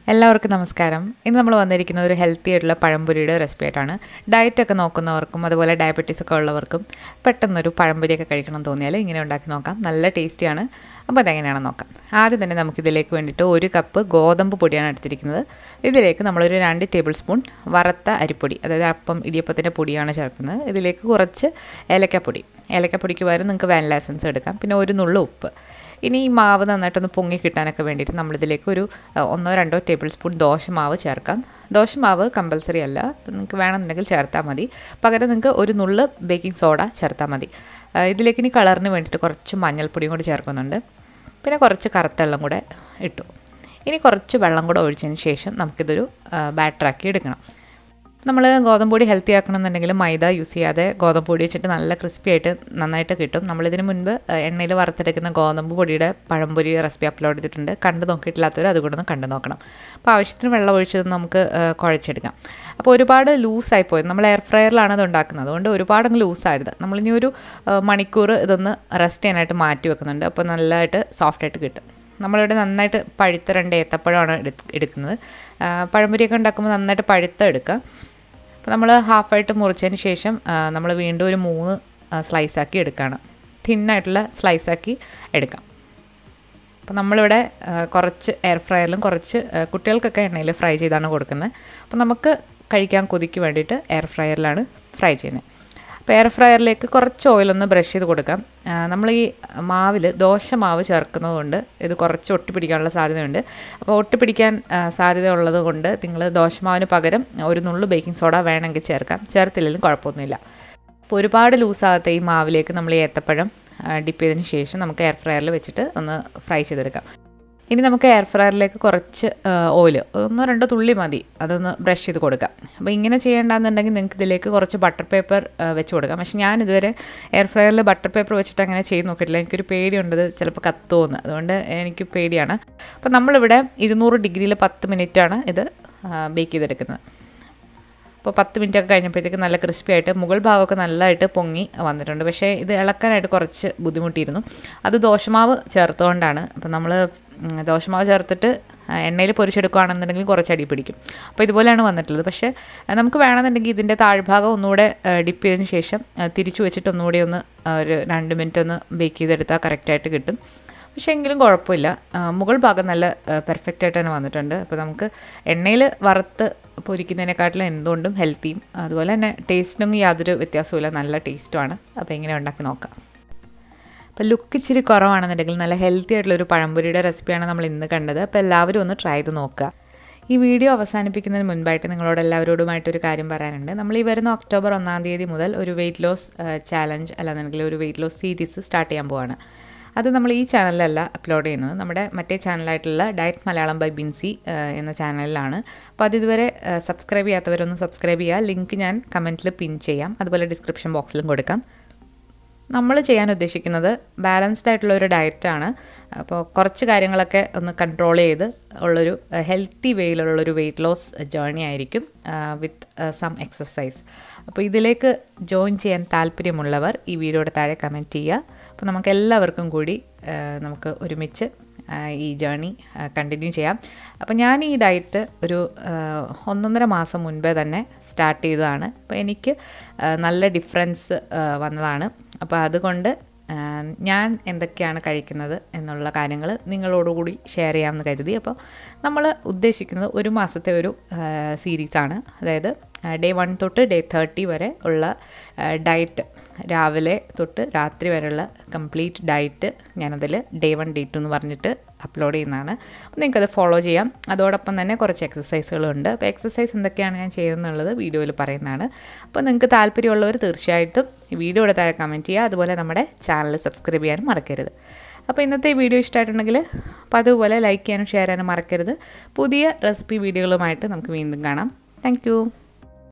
എല്ലാവർക്കും നമസ്കാരം ഇന്ന് നമ്മൾ വന്നിരിക്കുന്നത് ഒരു ഹെൽത്തി ആയിട്ടുള്ള പഴംപൊരിയുടെ റെസിപ്പി ആയിട്ടാണ് ഡയറ്റൊക്കെ നോക്കുന്നവർക്കും അതുപോലെ ഡയബറ്റീസ് ഒക്കെ ഉള്ളവർക്കും പെട്ടെന്നൊരു പഴംപൊരിയൊക്കെ കഴിക്കണം എന്ന് തോന്നിയാൽ ഇങ്ങനെ ഉണ്ടാക്കി നോക്കാം നല്ല ടേസ്റ്റിയാണ് അപ്പോൾ അതെങ്ങനെയാണെന്ന് നോക്കാം ആദ്യം തന്നെ നമുക്കിതിലേക്ക് വേണ്ടിയിട്ട് ഒരു കപ്പ് ഗോതമ്പ് പൊടിയാണ് എടുത്തിരിക്കുന്നത് ഇതിലേക്ക് നമ്മളൊരു രണ്ട് ടേബിൾ സ്പൂൺ വറുത്ത അരിപ്പൊടി അതായത് അപ്പം ഇടിയപ്പത്തിൻ്റെ പൊടിയാണ് ചേർക്കുന്നത് ഇതിലേക്ക് കുറച്ച് ഏലക്കപ്പൊടി ഏലക്കപ്പൊടിക്ക് പകരം നിങ്ങൾക്ക് വാനില എസൻസ് എടുക്കാം പിന്നെ ഒരു നുള്ളു ഉപ്പ് ഇനി ഈ മാവ് നന്നായിട്ടൊന്ന് പൊങ്ങി കിട്ടാനൊക്കെ വേണ്ടിയിട്ട് നമ്മളിതിലേക്ക് ഒരു അഹ്, ഒന്നോ രണ്ടോ ടേബിൾ സ്പൂൺ ദോശമാവ് ചേർക്കാം ദോശമാവ് കമ്പൽസറി അല്ല നിങ്ങൾക്ക് വേണമെന്നുണ്ടെങ്കിൽ ചേർത്താൽ മതി പകരം നിങ്ങൾക്ക് ഒരു നുള്ള് ബേക്കിംഗ് സോഡ ചേർത്താൽ മതി അഹ്, ഇതിലേക്ക് ഇനി കളറിന് വേണ്ടിയിട്ട് കുറച്ച് മഞ്ഞൾപ്പൊടിയും കൂടി ചേർക്കുന്നുണ്ട് പിന്നെ കുറച്ച് കറുത്ത വെള്ളം കൂടെ ഇട്ടു ഇനി കുറച്ച് വെള്ളം കൂടെ ഒഴിച്ചതിന് ശേഷം നമുക്കിതൊരു ബാറ്ററാക്കി എടുക്കണം നമ്മൾ ഗോതമ്പ് പൊടി ഹെൽത്തി ആക്കണമെന്നുണ്ടെങ്കിൽ മൈദ യൂസ് ചെയ്യാതെ ഗോതമ്പ് പൊടി വെച്ചിട്ട് നല്ല ക്രിസ്പി ആയിട്ട് നന്നായിട്ട് കിട്ടും നമ്മളിതിന് മുൻപ് എണ്ണയിൽ വറുത്തെടുക്കുന്ന ഗോതമ്പ് പൊടിയുടെ പഴംപൊരി റെസിപ്പി അപ്ലോഡ് ചെയ്തിട്ടുണ്ട് കണ്ടു നോക്കിയിട്ടില്ലാത്തവർ അതുകൂടെ ഒന്ന് കണ്ടു നോക്കണം അപ്പോൾ ആവശ്യത്തിന് വെള്ളം ഒഴിച്ചത് നമുക്ക് ആ, കുഴച്ചെടുക്കാം അപ്പോൾ ഒരുപാട് ലൂസായി പോയത് നമ്മൾ എയർ ഫ്രയറിലാണ് ഇത് ഉണ്ടാക്കുന്നത് അതുകൊണ്ട് ഒരുപാട് അങ്ങ് ലൂസായത് നമ്മളിനി ഒരു ആ, മണിക്കൂർ ഇതൊന്ന് റെസ്റ്റ് ചെയ്യാനായിട്ട് മാറ്റി വെക്കുന്നുണ്ട് അപ്പോൾ നല്ലതായിട്ട് സോഫ്റ്റായിട്ട് കിട്ടും നമ്മളിവിടെ നന്നായിട്ട് പഴുത്ത രണ്ട് ഏത്തപ്പഴമാണ് എടു- എടുക്കുന്നത് ആ, പഴംപൊരിയൊക്കെ ഉണ്ടാക്കുമ്പോൾ നന്നായിട്ട് പഴുത്ത എടുക്കുക അപ്പോൾ നമ്മൾ ഹാഫായിട്ട് മുറിച്ചതിന് ശേഷം നമ്മൾ വീണ്ടും ഒരു മൂന്ന് സ്ലൈസാക്കി എടുക്കുകയാണ് തിന്നായിട്ടുള്ള സ്ലൈസാക്കി എടുക്കാം അപ്പോൾ നമ്മളിവിടെ ആ, കുറച്ച് എയർ ഫ്രയറിലും കുറച്ച് ആ, കുട്ടികൾക്കൊക്കെ എണ്ണയിൽ ഫ്രൈ ചെയ്താണ് കൊടുക്കുന്നത് അപ്പോൾ നമുക്ക് കഴിക്കാൻ കൊതിക്ക് വേണ്ടിയിട്ട് എയർ ഫ്രയറിലാണ് ഫ്രൈ ചെയ്യുന്നത് അപ്പോൾ എയർ ഫ്രയറിലേക്ക് കുറച്ച് ഓയിലൊന്ന് ബ്രഷ് ചെയ്ത് കൊടുക്കാം ആ, നമ്മൾ ഈ മാവിൽ ദോശ മാവ് ചേർക്കുന്നത് കൊണ്ട് ഇത് കുറച്ച് ഒട്ടിപ്പിടിക്കാനുള്ള സാധ്യതയുണ്ട് അപ്പോൾ ഒട്ടിപ്പിടിക്കാൻ ആ, സാധ്യത ഉള്ളത് കൊണ്ട് നിങ്ങൾ ദോശമാവിന് പകരം ഒരു നുള്ളു ബേക്കിംഗ് സോഡ വേണമെങ്കിൽ ചേർക്കാം ചേർത്തില്ലെങ്കിലും കുഴപ്പമൊന്നുമില്ല അപ്പോൾ ഒരുപാട് ലൂസാകാത്ത ഈ മാവിലേക്ക് നമ്മൾ ഈ ഏത്തപ്പഴം ഡിപ്പ് ചെയ്തതിന് ശേഷം നമുക്ക് എയർ ഫ്രയറിൽ വെച്ചിട്ട് ഒന്ന് ഫ്രൈ ചെയ്തെടുക്കാം ഇനി നമുക്ക് എയർ ഫ്രയറിലേക്ക് കുറച്ച് ഓയിൽ ഒന്നോ രണ്ടോ തുള്ളി മതി അതൊന്ന് ബ്രഷ് ചെയ്ത് കൊടുക്കാം അപ്പോൾ ഇങ്ങനെ ചെയ്യേണ്ടെന്നുണ്ടെങ്കിൽ നിങ്ങൾക്ക് ഇതിലേക്ക് കുറച്ച് ബട്ടർ പേപ്പർ വെച്ച് കൊടുക്കാം പക്ഷേ ഞാൻ ഇതുവരെ എയർ ഫ്രയറിൽ ബട്ടർ പേപ്പർ വെച്ചിട്ട് അങ്ങനെ ചെയ്ത് നോക്കിയിട്ടില്ല എനിക്കൊരു പേടിയുണ്ട് ഇത് ചിലപ്പോൾ കത്തുമെന്ന് അതുകൊണ്ട് എനിക്ക് പേടിയാണ് അപ്പോൾ നമ്മളിവിടെ ഇരുന്നൂറ് ഡിഗ്രിയിൽ പത്ത് മിനിറ്റാണ് ഇത് ബേക്ക് ചെയ്തെടുക്കുന്നത് അപ്പോൾ പത്ത് മിനിറ്റ് ഒക്കെ കഴിഞ്ഞപ്പോഴത്തേക്ക് നല്ല ക്രിസ്പി ആയിട്ട് മുകൾ ഭാഗമൊക്കെ നല്ലതായിട്ട് പൊങ്ങി വന്നിട്ടുണ്ട് പക്ഷേ ഇത് ഇളക്കാനായിട്ട് കുറച്ച് ബുദ്ധിമുട്ടിയിരുന്നു അത് ദോശമാവ് ചേർത്തുകൊണ്ടാണ് അപ്പോൾ നമ്മൾ ദോശമാവ് ചേർത്തിട്ട് എണ്ണയിൽ പൊരിച്ചെടുക്കുകയാണെന്നുണ്ടെങ്കിൽ കുറച്ച് അടി പിടിക്കും അപ്പോൾ ഇതുപോലെയാണ് വന്നിട്ടുള്ളത് പക്ഷേ ആ, നമുക്ക് വേണമെന്നുണ്ടെങ്കിൽ ഇതിൻ്റെ താഴ്ഭാഗം ഒന്നുകൂടെ ഡിപ്പ് ചെയ്തതിന് ശേഷം ആ, തിരിച്ചു വെച്ചിട്ട് ഒന്നുകൂടി ഒന്ന് ആ, ഒരു രണ്ട് മിനിറ്റ് ഒന്ന് ബേക്ക് ചെയ്തെടുത്താൽ കറക്റ്റായിട്ട് കിട്ടും പക്ഷേ എങ്കിലും കുഴപ്പമില്ല ആ, മുകൾ ഭാഗം നല്ല പെർഫെക്റ്റ് ആയിട്ട് തന്നെ വന്നിട്ടുണ്ട് അപ്പോൾ നമുക്ക് എണ്ണയിൽ വറുത്ത് പൊരിക്കുന്നതിനെക്കാട്ടിലും എന്തുകൊണ്ടും ഹെൽത്തിയും അതുപോലെ തന്നെ ടേസ്റ്റിനൊന്നും യാതൊരു വ്യത്യാസവുമില്ല നല്ല ടേസ്റ്റുമാണ് അപ്പോൾ എങ്ങനെ ഉണ്ടാക്കി നോക്കാം അപ്പോൾ ലുക്ക് ഇച്ചിരി കുറവാണെന്നുണ്ടെങ്കിൽ നല്ല ഹെൽത്തി ആയിട്ടുള്ള ഒരു പഴംപൊരിയുടെ റെസിപ്പിയാണ് നമ്മൾ ഇന്ന് കണ്ടത് അപ്പോൾ എല്ലാവരും ഒന്ന് ട്രൈ ചെയ്ത് നോക്കുക ഈ വീഡിയോ അവസാനിപ്പിക്കുന്നതിന് മുൻപായിട്ട് നിങ്ങളോട് എല്ലാവരോടുമായിട്ടൊരു കാര്യം പറയാനുണ്ട് നമ്മൾ ഈ വരുന്ന ഒക്ടോബർ ഒന്നാം തീയതി മുതൽ ഒരു വെയിറ്റ് ലോസ് ചാലഞ്ച് അല്ലാന്നുണ്ടെങ്കിൽ ഒരു വെയിറ്റ് ലോസ് സീരീസ് സ്റ്റാർട്ട് ചെയ്യാൻ പോവാണ് അത് നമ്മൾ ഈ ചാനലിലല്ല അപ്ലോഡ് ചെയ്യുന്നത് നമ്മുടെ മറ്റേ ചാനലായിട്ടുള്ള ഡയറ്റ് മലയാളം ബൈ ബിൻസി ഏഹ്, എന്ന ചാനലിലാണ് അപ്പോൾ അത് ഇതുവരെ സബ്സ്ക്രൈബ് ചെയ്യാത്തവരൊന്ന് സബ്സ്ക്രൈബ് ചെയ്യുക ലിങ്ക് ഞാൻ കമൻറ്റിൽ പിൻ ചെയ്യാം അതുപോലെ ഡിസ്ക്രിപ്ഷൻ ബോക്സിലും കൊടുക്കാം നമ്മൾ ചെയ്യാൻ ഉദ്ദേശിക്കുന്നത് ബാലൻസ്ഡ് ആയിട്ടുള്ള ഒരു ഡയറ്റാണ് അപ്പോൾ കുറച്ച് കാര്യങ്ങളൊക്കെ ഒന്ന് കൺട്രോൾ ചെയ്ത് ഉള്ളൊരു ഹെൽത്തി വേയിലുള്ളൊരു വെയിറ്റ് ലോസ് ജേർണി ആയിരിക്കും വിത്ത് സം എക്സസൈസ് അപ്പോൾ ഇതിലേക്ക് ജോയിൻ ചെയ്യാൻ താല്പര്യമുള്ളവർ ഈ വീഡിയോയുടെ താഴെ കമൻറ്റ് ചെയ്യുക അപ്പോൾ നമുക്ക് എല്ലാവർക്കും കൂടി ആ, നമുക്ക് ഒരുമിച്ച് ആ, ഈ ജേർണി കണ്ടിന്യൂ ചെയ്യാം അപ്പോൾ ഞാൻ ഈ ഡയറ്റ് ഒരു ആ, ഒന്നൊന്നര മാസം മുൻപേ തന്നെ സ്റ്റാർട്ട് ചെയ്തതാണ് അപ്പോൾ എനിക്ക് ആ, നല്ല ഡിഫറൻസ് ആ, വന്നതാണ് അപ്പോൾ അതുകൊണ്ട് ആ, ഞാൻ എന്തൊക്കെയാണ് കഴിക്കുന്നത് എന്നുള്ള കാര്യങ്ങൾ നിങ്ങളോടുകൂടി ഷെയർ ചെയ്യാമെന്ന് കരുതി അപ്പോൾ നമ്മൾ ഉദ്ദേശിക്കുന്നത് ഒരു മാസത്തെ ഒരു സീരീസാണ് അതായത് ഡേ വൺ തൊട്ട് ഡേ തേർട്ടി വരെ ഉള്ള ഡയറ്റ് രാവിലെ തൊട്ട് രാത്രി വരെയുള്ള കംപ്ലീറ്റ് ഡയറ്റ് ഞാനതിൽ ഡേ വൺ ഡേ ടു എന്ന് പറഞ്ഞിട്ട് അപ്ലോഡ് ചെയ്യുന്നതാണ് അപ്പോൾ നിങ്ങൾക്കത് ഫോളോ ചെയ്യാം അതോടൊപ്പം തന്നെ കുറച്ച് എക്സസൈസുകളുണ്ട് അപ്പോൾ എക്സസൈസ് എന്തൊക്കെയാണ് ഞാൻ ചെയ്യുന്നുള്ളത് വീഡിയോയിൽ പറയുന്നതാണ് അപ്പോൾ നിങ്ങൾക്ക് താല്പര്യമുള്ളവർ തീർച്ചയായിട്ടും ഈ വീഡിയോയുടെ താഴെ കമൻറ്റ് ചെയ്യുക അതുപോലെ നമ്മുടെ ചാനൽ സബ്സ്ക്രൈബ് ചെയ്യാനും മറക്കരുത് അപ്പോൾ ഇന്നത്തെ ഈ വീഡിയോ ഇഷ്ടമായിട്ടുണ്ടെങ്കിൽ അപ്പോൾ അതുപോലെ ലൈക്ക് ചെയ്യാനും ഷെയർ ചെയ്യാനും മറക്കരുത് പുതിയ റെസിപ്പി വീഡിയോകളുമായിട്ട് നമുക്ക് വീണ്ടും കാണാം താങ്ക്